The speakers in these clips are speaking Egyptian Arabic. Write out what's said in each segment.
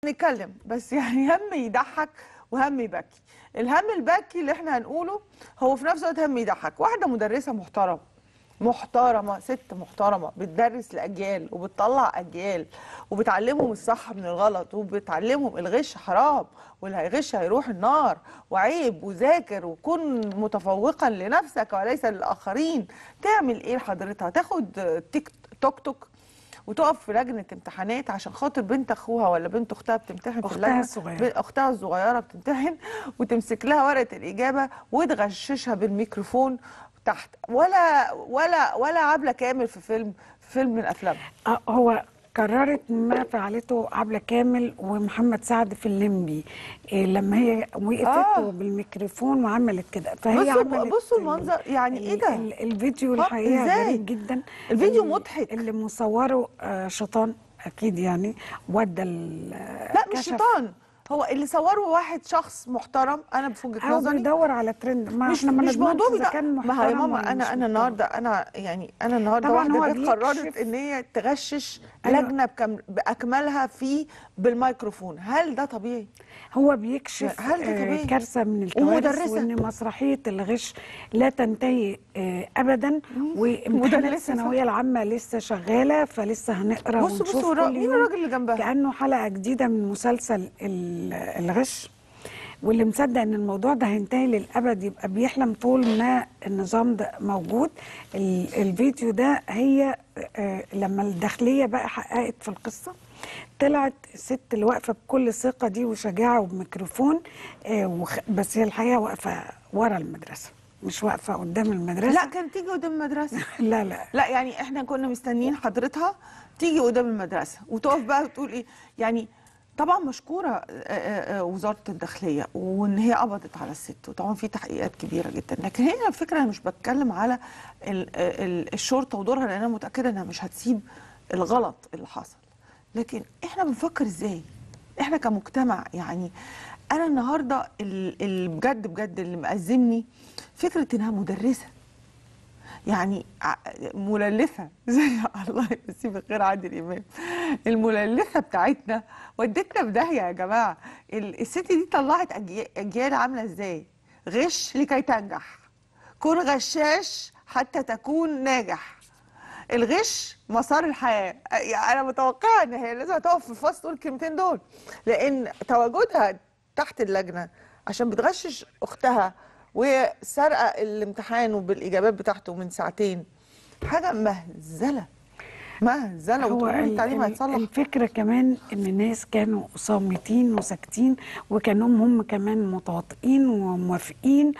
نتكلم بس يعني هم يضحك وهم يبكي الهم البكي اللي احنا هنقوله هو في نفس الوقت هم يضحك واحده مدرسه محترمه محترمه ست محترمه بتدرس لاجيال وبتطلع اجيال وبتعلمهم الصح من الغلط وبتعلمهم الغش حرام واللي هيغش هيروح النار وعيب وذاكر وكن متفوقا لنفسك وليس للاخرين تعمل ايه لحضرتها تاخد تيك توك توك وتقف في لجنه امتحانات عشان خاطر بنت اخوها ولا بنت اختها بتمتحن في أختها اللجنه الصغيرة. ب- اختها الصغيره بتمتحن وتمسك لها ورقه الاجابه وتغششها بالميكروفون تحت ولا ولا ولا عبله كامل في فيلم في فيلم من الافلام آه، هو كررت ما فعلته عبلة كامل ومحمد سعد في الليمبي إيه لما هي وقفت آه. له بالميكروفون وعملت كده فهي بصوا- عملت بصوا ال- المنظر، يعني إيه ال- ده؟ ال- الفيديو آه، الحقيقه إزاي؟ غريب جدا الفيديو ال- مضحك. اللي مصوره آه، شيطان اكيد يعني ودى ال- لا مش كشف شيطان هو اللي صوره واحد شخص محترم انا في وجهه او نظري بيدور على ترند ما مش احنا ما مش نضمنش موضوع اذا بدا كان ما هي محترم ماما ولا انا مش انا محترم. النهارده انا يعني انا النهارده طبعاً هو واحده جت قررت بيكشف- ان هي تغشش أيوة. لجنه بكم باكملها في بالميكروفون هل ده طبيعي هو بيكشف هل ده آه، طبيعي؟ كارثه من الكوارث ومدرسة. وان مسرحيه الغش لا تنتهي آه، ابدا وامتحانات مدرسة، الثانويه العامه لسه شغاله فلسه هنقرا بصوا ونشوف بصوا الر- كل مين يوم الراجل اللي جنبها؟ كانه حلقه جديده من مسلسل ال- الغش واللي مصدق ان الموضوع ده هينتهي للابد يبقى بيحلم طول ما النظام ده موجود ال- الفيديو ده هي آه، لما الداخليه بقى حققت في القصه طلعت الست اللي واقفه بكل ثقه دي وشجاعه وبميكروفون آه، وخ- بس هي الحقيقه واقفه ورا المدرسه مش واقفه قدام المدرسه لا كان تيجي قدام المدرسه لا لا لا يعني احنا كنا مستنيين حضرتها تيجي قدام المدرسه وتقف بقى وتقول ايه يعني طبعا مشكوره آه، آه، آه، وزاره الداخليه وان هي قبضت على الست وطبعا في تحقيقات كبيره جدا لكن هي الفكره انا مش بتكلم على ال- آه، ال- الشرطه ودورها لان انا متاكده انها مش هتسيب الغلط اللي حصل لكن احنا بنفكر ازاي احنا كمجتمع يعني انا النهارده ال- ال- بجد بجد اللي مأزمني فكره انها مدرسه يعني ع- مللفه زي الله يمسيه بالخير عادل امام المللفه بتاعتنا ودتنا في داهيه يا جماعه ال- الست دي طلعت أجي- اجيال عامله ازاي غش لكي تنجح كن غشاش حتى تكون ناجح الغش مسار الحياه يعني انا متوقعه ان هي لازم تقف في الفصل تقول الكلمتين دول لان تواجدها تحت اللجنه عشان بتغشش اختها وهي سارقه الامتحان وبالاجابات بتاعته من ساعتين حاجه مهزله مهزله هو وتقول ال- التعليم ال- هيتصلح الفكرة كمان ان الناس كانوا صامتين وساكتين وكانوا هم كمان متواطئين وموافقين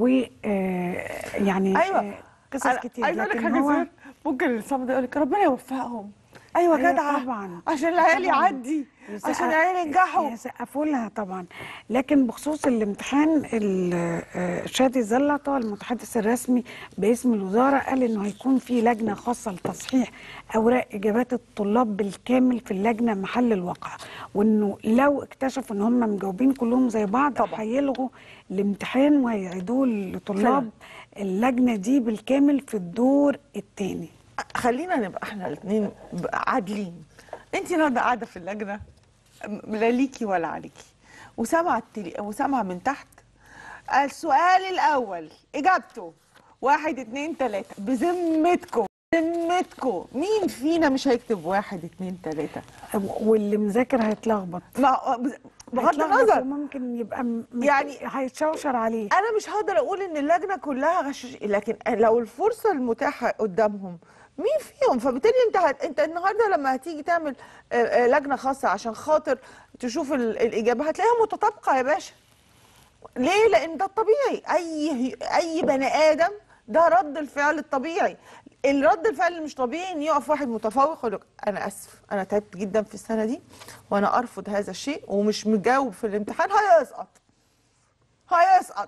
ويعني ايوه قصص أنا كتير عايزه اقول لك لكن حاجه هو زي ممكن الصمد يقول لك ربنا يوفقهم ايوه أيوة جدعه طبعا عشان العيال طبعاً. يعدي يسقف- عشان العيال ينجحوا يسقفوا لها طبعا لكن بخصوص الامتحان ال- آه، شادي زلطه المتحدث الرسمي باسم الوزاره قال انه هيكون في لجنه خاصه لتصحيح اوراق اجابات الطلاب بالكامل في اللجنه محل الواقع وانه لو اكتشفوا ان هم مجاوبين كلهم زي بعض طبعاً. هيلغوا الامتحان وهيعيدوه لطلاب فعلاً. اللجنه دي بالكامل في الدور الثاني خلينا نبقى احنا الاثنين عادلين انت النهارده قاعده في اللجنه م- لا ليكي ولا عليكي وسامعه التلي... وسامعه من تحت السؤال الاول اجابته واحد اتنين تلاته بذمتكم بذمتكم مين فينا مش هيكتب واحد اتنين تلاته واللي مذاكر هيتلخبط ما بغض هيتلخبط النظر وممكن يبقى م- يعني- هيتشوشر عليه انا مش هقدر اقول ان اللجنه كلها غشاش لكن لو الفرصه المتاحه قدامهم مين فيهم فبالتالي انت هت... انت النهارده لما هتيجي تعمل آه، آه، لجنه خاصه عشان خاطر تشوف ال... الاجابه هتلاقيها متطابقه يا باشا ليه لان ده الطبيعي اي اي بني ادم ده رد الفعل الطبيعي الرد الفعل اللي مش طبيعي ان يقف واحد متفوق يقول لك انا اسف انا تعبت جدا في السنه دي وانا ارفض هذا الشيء ومش مجاوب في الامتحان هيسقط هيسقط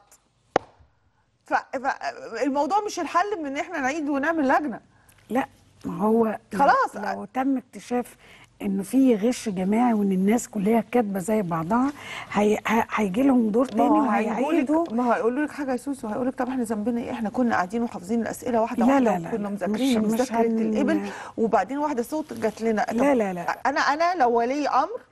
فالموضوع مش الحل من ان احنا نعيد ونعمل لجنه لا ما هو خلاص. لو تم اكتشاف انه في غش جماعي وان الناس كلها كاتبه زي بعضها هي... ه- هيجي لهم دور تاني ما هيقولوا وهيعيدوا لك ما هيقولوا لك حاجه يا سوسو هيقول لك طب احنا ذنبنا ايه احنا كنا قاعدين وحافظين الاسئله واحده لا، واحده لا، لا، وكنا لا. مذاكرين مش- مش مذاكره هن- الابل وبعدين واحده صوت جات لنا طب لا، لا، لا. انا انا لو ولي امر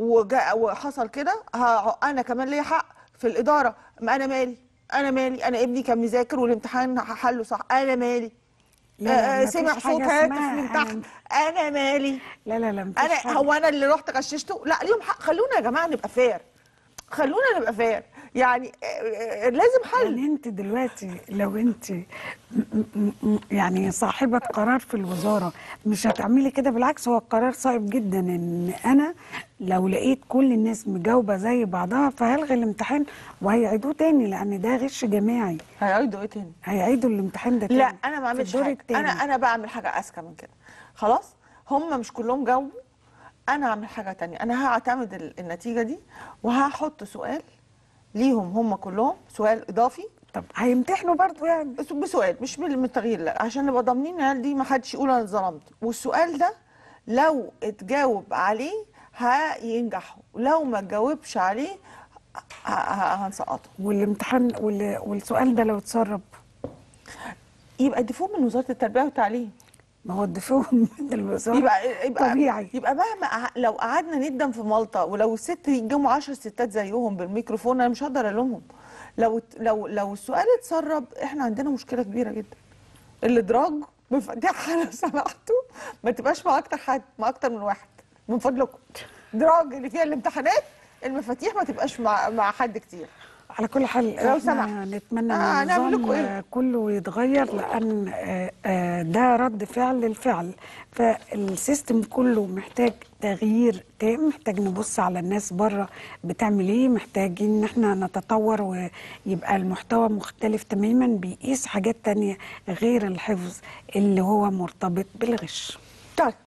وجاء وحصل كده ه- انا كمان ليا حق في الاداره ما انا مالي انا مالي انا ابني كان مذاكر والامتحان حله صح انا مالي لا، لا، آه، مفيش سمع حاجة صوت هاتف اسمها من تحت أنا- انا مالي لا لا لا مفيش انا حاجة. هو انا اللي رحت غششته لا ليهم حق خلونا يا جماعه نبقى فير خلونا نبقى فير يعني آه، آه، لازم حل يعني انت دلوقتي لو انت م- م- م- يعني صاحبة قرار في الوزارة مش هتعملي كده بالعكس هو القرار صعب جدا ان انا لو لقيت كل الناس مجاوبة زي بعضها فهلغي الامتحان وهيعيدوه تاني لان ده غش جماعي هيعيدوا ايه تاني هيعيدوا الامتحان ده تاني لا انا ما في اعملش الدور حاجه التاني. انا انا بعمل حاجه اذكى من كده خلاص هم مش كلهم جاوبوا انا اعمل حاجه تانية انا هعتمد ال- النتيجه دي وهحط سؤال ليهم هم كلهم سؤال اضافي طب هيمتحنوا برضو يعني بس- بسؤال مش من من التغيير لا عشان نبقى ضامنين العيال دي ما حدش يقول انا اتظلمت والسؤال ده لو اتجاوب عليه هينجحوا لو ما اتجاوبش عليه ه- ه- هنسقطه والامتحان وال- والسؤال ده لو اتسرب يبقى ادفوه من وزاره التربيه والتعليم ما هو الدفوع من الوزارة يبقى يبقى طبيعي يبقى مهما قع- لو قعدنا ندم في مالطا ولو الست يجمعوا 10 ستات زيهم بالميكروفون انا مش هقدر الومهم لو لو لو السؤال اتسرب احنا عندنا مشكله كبيره جدا الادراج مفاتيحها لو سمحتوا ما تبقاش مع اكتر حد مع اكتر من واحد من فضلكم دراج اللي فيها الامتحانات المفاتيح ما تبقاش مع مع حد كتير على كل حال لو احنا سمحت. نتمنى آه، ان هنعمل النظام لكم إيه؟ آه، كله يتغير لان آه، آه، ده رد فعل للفعل فالسيستم كله محتاج تغيير تام محتاج نبص على الناس بره بتعمل ايه محتاجين ان احنا نتطور ويبقى المحتوى مختلف تماما بيقيس حاجات تانية غير الحفظ اللي هو مرتبط بالغش طيب